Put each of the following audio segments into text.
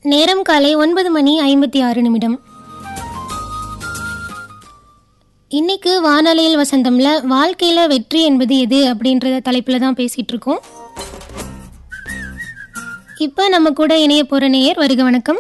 நேரம் காலை ஒன்பது மணி ஐம்பத்தி ஆறு நிமிடம் இன்னைக்கு வானொலியில் வசந்தம்ல வாழ்க்கையில வெற்றி என்பது எது அப்படின்ற தலைப்புல தான் பேசிட்டு இருக்கோம் இப்போ நம்ம கூட இணைய போற நேயர் வருக வணக்கம்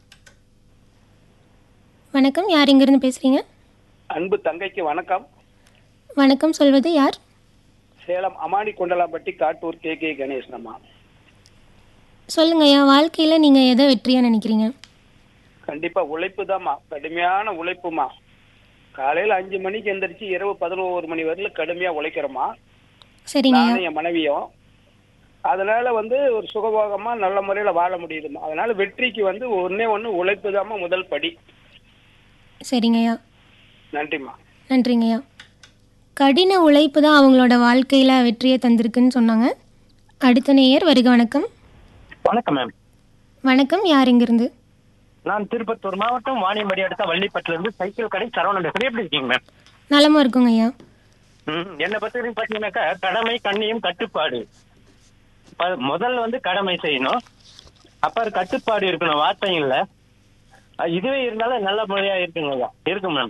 வணக்கம் யார் இங்கிருந்து பேசுறீங்க அன்பு தங்கைக்கு வணக்கம் வணக்கம் சொல்வது யார் சேலம் அமானி கொண்டலாம்பட்டி காட்டூர் கே கே கணேசன் அம்மா சொல்லுங்க ஐயா வாழ்க்கையில நீங்க எதை வெற்றியா நினைக்கிறீங்க கண்டிப்பா உழைப்பு தாம்மா கடுமையான உழைப்புமா காலையில அஞ்சு மணிக்கு எந்திரிச்சு இரவு பதினோரு மணி வரையிலும் கடுமையா உழைக்கிறோமா சரிங்க ஐயா நானும் என் மனைவியும் அதனால வந்து ஒரு சுகபோகமா நல்ல முறையில வாழ முடியுதுமா அதனால வெற்றிக்கு வந்து ஒன்னே ஒண்ணு உழைப்பு தாம்மா முதல் படி சரிங்க ஐயா நன்றிம்மா நன்றிங்கய்யா கடின உழைப்பு தான் அவங்களோட வாழ்க்கையில் வெற்றியை தந்திருக்குன்னு சொன்னாங்க அடுத்த நேயர் வருக வணக்கம் வணக்கம் மேம் வணக்கம் யார் இங்கிருந்து நான் திருப்பத்தூர் மாவட்டம் வாணியம்படி அடுத்த வள்ளிப்பட்டுல இருந்து சைக்கிள் கடை சரவணன் பேசுறேன் எப்படி இருக்கீங்க மேம் நலமா இருக்குங்க ஐயா ம், என்னை பத்தி பாத்தீங்கன்னாக்கா கடமை கண்ணியம் கட்டுப்பாடு ப- முதல்ல வந்து கடமை செய்யணும் அப்புறம் கட்டுப்பாடு இருக்கணும் வார்த்தைகள்ல அஹ் இதுவே இருந்தாலும் நல்ல முறையா இருக்குங்க ஐயா இருக்கு மேம்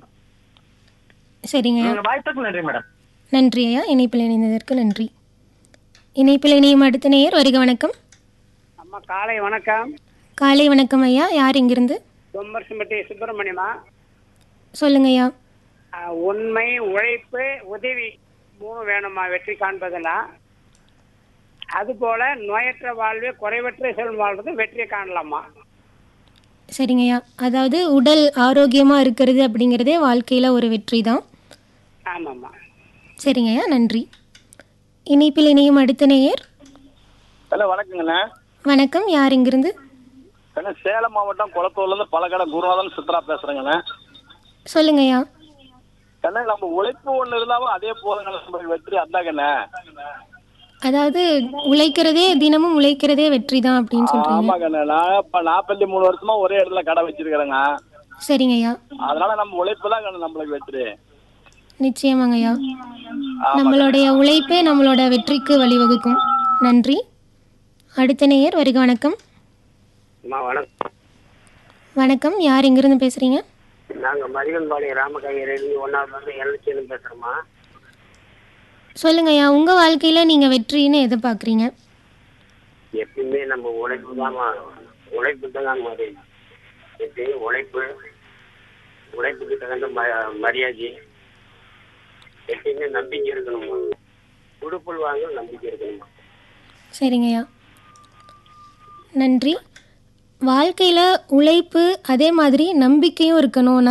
சரிங்க ஐயா உங்க வாய்ப்புக்கு நன்றி மேடம் நன்றி ஐயா இணைப்பில் இணைந்ததற்கு நன்றி இணைப்பில் இணையும் அடுத்த நேயர் வருக வணக்கம் அம்மா காலை வணக்கம் காலை வணக்கம் ஐயா யார் இங்கிருந்து தொம்மர்சிம்பட்டி சுப்பிரமணியமா சொல்லுங்க ஐயா உண்மை உழைப்பு உதவி மூணு வேணுமா வெற்றி காண்பதுன்னா அதுபோல நோயற்ற வாழ்வே குறைவற்ற செல்வம் வாழ்றது வெற்றியை காணலாமா சரிங்க ஐயா அதாவது உடல் ஆரோக்கியமாக இருக்கிறது அப்படிங்கிறதே வாழ்க்கையில் ஒரு வெற்றி தான் ஆமாம்மா சரிங்க ஐயா நன்றி இணைப்பில் இணையும் அடுத்த நேயர் ஹலோ வணக்கங்கண்ணே வணக்கம் யார் இங்கிருந்து அண்ணா சேலம் மாவட்டம் குளத்தூர்லேருந்து பழக்கடை குருநாதன் சித்ரா பேசுகிறேங்கண்ணே சொல்லுங்க ஐயா அண்ணா நம்ம உழைப்பு ஒன்று இருந்தாலும் அதே போதுங்க நம்ம வெற்றி அதாங்கண்ணே அதாவது உழைக்கிறதே தினமும் உழைக்கிறதே வெற்றி தான் அப்படின்னு சொல்றீங்க ஆமாங்கண்ணே நான் இப்போ நாற்பத்தி மூணு வருஷமா ஒரே இடத்துல கடை வச்சிருக்கிறேங்க சரிங்க ஐயா அதனால நம்ம உழைப்பு தான் நம்மளுக்கு வெற்றி நிச்சயமாங்க ஐயா நம்மளுடைய உழைப்பே நம்மளோட வெற்றிக்கு வழிவகுக்கும் நன்றி அடுத்த நேயர் வருக வணக்கம் அம்மா வணக்கம் வணக்கம் யார் எங்கிருந்து பேசுறீங்க நாங்கள் மதிகன்பாளையம் ராமகாயிலிருந்து ஒன்றாவது வந்து எல்ச்சின்னு பேசுகிறோம்மா சொல்லுங்க ஐயா உங்க வாழ்க்கையில நீங்க வெற்றின்னு எதை பாக்குறீங்க எப்பயுமே நம்ம உழைப்பு தான்மா உழைப்பு தான் மாதிரி எப்பயும் உழைப்பு உழைப்புக்கு தகுந்த ம மரியாதை எப்பயுமே நம்பிக்கை இருக்கணுமா உடுப்புள் வாங்க நம்பிக்கை இருக்கணுமா சரிங்க ஐயா நன்றி வாழ்க்கையில் உழைப்பு அதே மாதிரி நம்பிக்கையும் இருக்கணும்